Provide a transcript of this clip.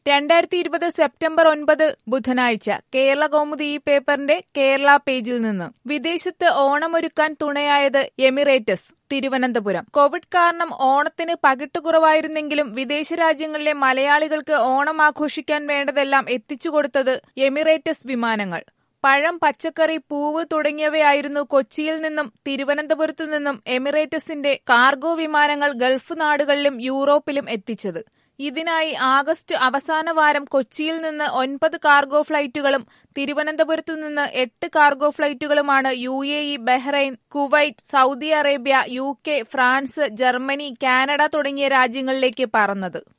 രണ്ടായിരത്തി ഇരുപത് സെപ്റ്റംബർ ഒൻപത് ബുധനാഴ്ച കേരള കൗമുദി ഈ പേപ്പറിന്റെ കേരള പേജിൽ നിന്ന് വിദേശത്ത് ഓണമൊരുക്കാൻ തുണയായത് എമിറേറ്റസ് തിരുവനന്തപുരം കോവിഡ് കാരണം ഓണത്തിന് പകിട്ടുകുറവായിരുന്നെങ്കിലും വിദേശ രാജ്യങ്ങളിലെ മലയാളികൾക്ക് ഓണം ആഘോഷിക്കാൻ വേണ്ടതെല്ലാം എത്തിച്ചുകൊടുത്തത് എമിറേറ്റസ് വിമാനങ്ങൾ പഴം പച്ചക്കറി പൂവ് തുടങ്ങിയവയായിരുന്നു കൊച്ചിയിൽ നിന്നും തിരുവനന്തപുരത്തു നിന്നും എമിറേറ്റസിന്റെ കാർഗോ വിമാനങ്ങൾ ഗൾഫ് നാടുകളിലും യൂറോപ്പിലും എത്തിച്ചത് ഇതിനായി ആഗസ്റ്റ് അവസാന വാരം കൊച്ചിയിൽ നിന്ന് ഒൻപത് കാർഗോ ഫ്ലൈറ്റുകളും തിരുവനന്തപുരത്തു നിന്ന് എട്ട് കാർഗോ ഫ്ലൈറ്റുകളുമാണ് U A E Bahrain Kuwait Saudi Arabia U K France Germany Canada തുടങ്ങിയ രാജ്യങ്ങളിലേക്ക് പറന്നത്